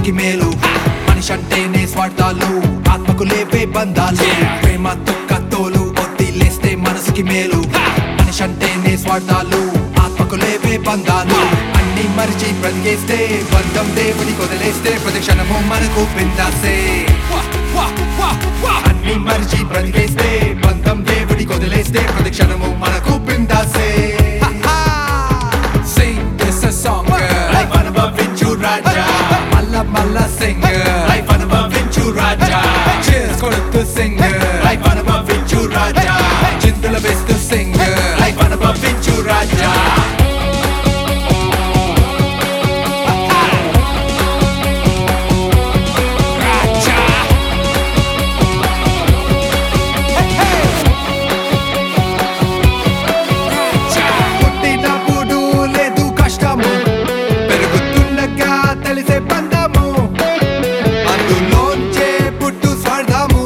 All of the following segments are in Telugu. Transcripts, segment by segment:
మనసుకి మేలు మనిషి అంటేనే స్వార్థాలు ఆత్మకు లేపే బంధాలు ప్రేమ తుక్క తోలు వదిలేస్తే మనసుకి మేలు మనిషి అంటేనే స్వార్థాలు ఆత్మకు లేపే బంధాలు అన్ని మరిచి బ్రతికేస్తే బంధం దేవుడి కొదిలేస్తే ప్రతి క్షణము మనకు పిందాసే అన్ని మరిచి బ్రతికేస్తే బంధం దేవుడి కొదిలేస్తే ప్రతి క్షణము మనకు పిందాసే Sing this a song Life అనుభవించు రాజా మల్ల మల్ల సింగ్ లైఫ్ అనుభవించు రాజా Cheers కొడుతూ సింగ్ లైఫ్ అనుభవించు రాజా చిందుల వేస్తూ సింగ్ లైఫ్ అనుభవించు రాజా రాజా పుట్టినప్పుడు లేదు కష్టము పెరుగుతుండగా తెలిసే బంధము అందులోంచే పుట్టు స్వార్థము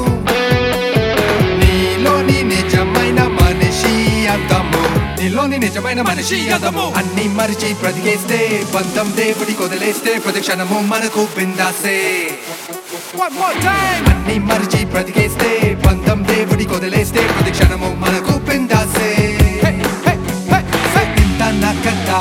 నీలోని నిజమైన మనిషి అందము నీలోని నిజమైన మనిషి అందము అన్ని మరిచి బ్రతికేస్తే బంధం దేవుడి కొదిలేస్తే ప్రతి క్షణము మనకు బిందాసే One more time. అన్ని మరిచి బ్రతికేస్తే బంధం దేవుడి కొదిలేస్తే ప్రతి క్షణము మనకు బిందాసే Senta nakata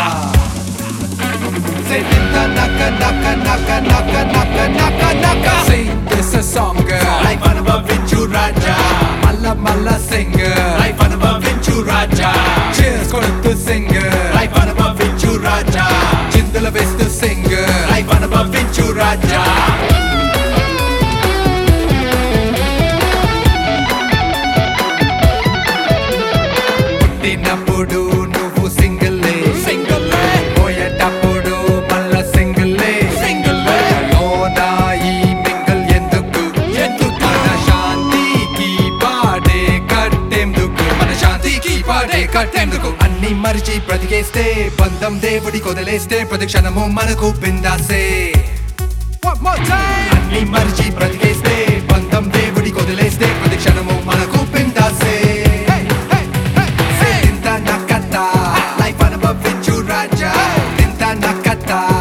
Senta naka naka naka naka naka naka naka Sing this a song Life అనుభవించు రాజా మల్ల మల్ల sing Life అనుభవించు రాజా Cheers కొడుతూ sing Life అనుభవించు రాజా చిందుల వేస్తూ sing Life అనుభవించు రాజా పుట్టినప్పుడు నువ్వు సింగిల్లే సింగిల్లే పోయేటప్పుడు మళ్ళా సింగిల్లే సింగిల్లే లోనా ఈ మింగల్ ఎందుకు ఎందుకు మన శాంతికి పాడే కట్టేందుకు మన శాంతికి పాడే కట్టేందుకు అన్ని మరిచి బ్రతికేస్తే బంధం దేవుడి కొదిలేస్తే ప్రతి క్షణము మనకు బిందాసే అన్ని మరిచి బ్రతికేస్తే బంధం దేవుడి కొదిలేస్తే ప్రతి క్షణము మనకు బిందాసే ఇంత నక్కత లైఫ్ అనుభవించు రాజా ఇంత నక్కత